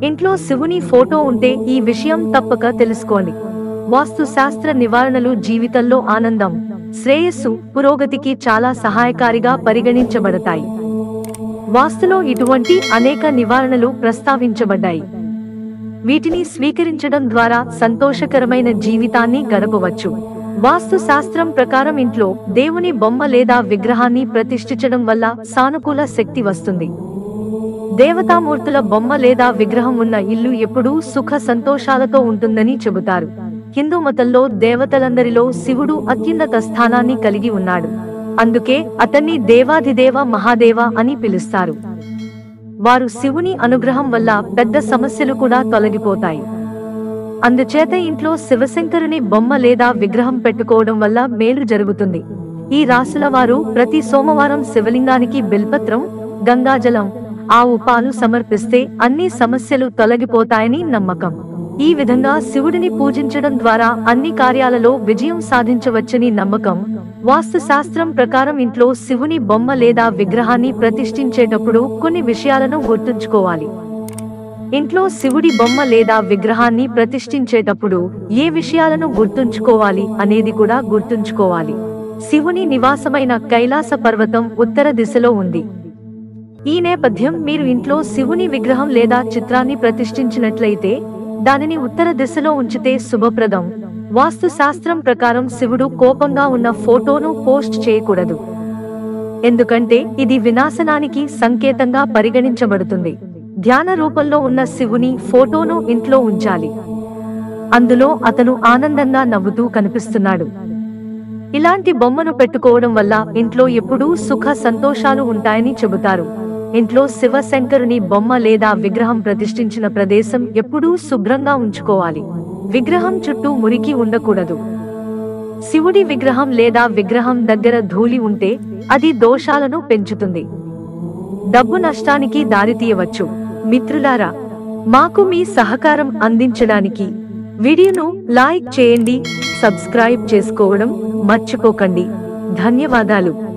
ఇంట్లో శివుని ఫోటో ఉంటే ఈ విషయం తప్పక తెలుసుకోండి వాస్తు శాస్త్ర నివారణలు జీవితంలో ఆనందం శ్రేయస్సు పురోగతికి చాలా సహాయకారిగా పరిగణించబడతాయి వాస్తులో ఇటువంటి అనేక నివారణలు ప్రస్తావించబడ్డాయి వీటిని స్వీకరించడం ద్వారా సంతోషకరమైన జీవితాన్ని గడపవచ్చు వాస్తు శాస్త్రం ప్రకారం ఇంట్లో దేవుని బొమ్మ లేదా విగ్రహాన్ని ప్రతిష్ఠించడం వల్ల సానుకూల శక్తి వస్తుంది దేవతామూర్తుల బొమ్మ లేదా విగ్రహం ఉన్న ఇల్లు ఎప్పుడూ సుఖ సంతోషాలతో ఉంటుందని చెబుతారు హిందూ మతంలో దేవతలందరిలో శివుడు అత్యున్నత స్థానాన్ని కలిగి ఉన్నాడు అందుకే అతన్ని దేవాధిదేవ మహాదేవ అని పిలుస్తారు వారు శివుని అనుగ్రహం వల్ల పెద్ద సమస్యలు కూడా తొలగిపోతాయి అందుచేత ఇంట్లో శివశంకరుని బొమ్మ లేదా విగ్రహం పెట్టుకోవడం వల్ల మేలు జరుగుతుంది ఈ రాసుల వారు ప్రతి సోమవారం శివలింగానికి బిల్పత్రం గంగాజలం ఆవు పాలు సమర్పిస్తే అన్ని సమస్యలు తొలగిపోతాయని నమ్మకం ఈ విధంగా శివుడిని పూజించడం ద్వారా అన్ని కార్యాలలో విజయం సాధించవచ్చని నమ్మకం వాస్తు శాస్త్రం ప్రకారం ఇంట్లో శివుని బొమ్మ లేదా విగ్రహాన్ని ప్రతిష్ఠించేటప్పుడు కొన్ని విషయాలను గుర్తుంచుకోవాలి ఇంట్లో శివుడి బొమ్మ లేదా విగ్రహాన్ని ప్రతిష్ఠించేటప్పుడు ఏ విషయాలను గుర్తుంచుకోవాలి అనేది కూడా గుర్తుంచుకోవాలి శివుని నివాసమైన కైలాస పర్వతం ఉత్తర దిశలో ఉంది ఈ నేపథ్యం మీరు ఇంట్లో శివుని విగ్రహం లేదా చిత్రాన్ని ప్రతిష్ఠించినట్లయితే దానిని ఉత్తర దిశలో ఉంచితే శుభప్రదం వాస్తు శాస్త్రం ప్రకారం శివుడు కోపంగా ఉన్న ఫోటోను పోస్ట్ చేయకూడదు ఎందుకంటే ఇది వినాశనానికి సంకేతంగా పరిగణించబడుతుంది ధ్యాన రూపంలో ఉన్న శివుని ఫోటోను ఇంట్లో ఉంచాలి అందులో అతను ఆనందంగా నవ్వుతూ కనిపిస్తున్నాడు ఇలాంటి బొమ్మను పెట్టుకోవడం వల్ల ఇంట్లో ఎప్పుడూ సుఖ సంతోషాలు ఉంటాయని చెబుతారు ఇంట్లో శివశంకరుని బొమ్మ లేదా విగ్రహం ప్రతిష్ఠించిన ప్రదేశం ఎప్పుడూ శుభ్రంగా ఉంచుకోవాలి విగ్రహం చుట్టూ మురికి ఉండకూడదు శివుడి విగ్రహం లేదా విగ్రహం దగ్గర ధూళి ఉంటే అది దోషాలను పెంచుతుంది డబ్బు నష్టానికి దారితీయవచ్చు మిత్రులారా మాకు మీ సహకారం అందించడానికి వీడియోను లైక్ చేయండి సబ్స్క్రైబ్ చేసుకోవడం మర్చిపోకండి ధన్యవాదాలు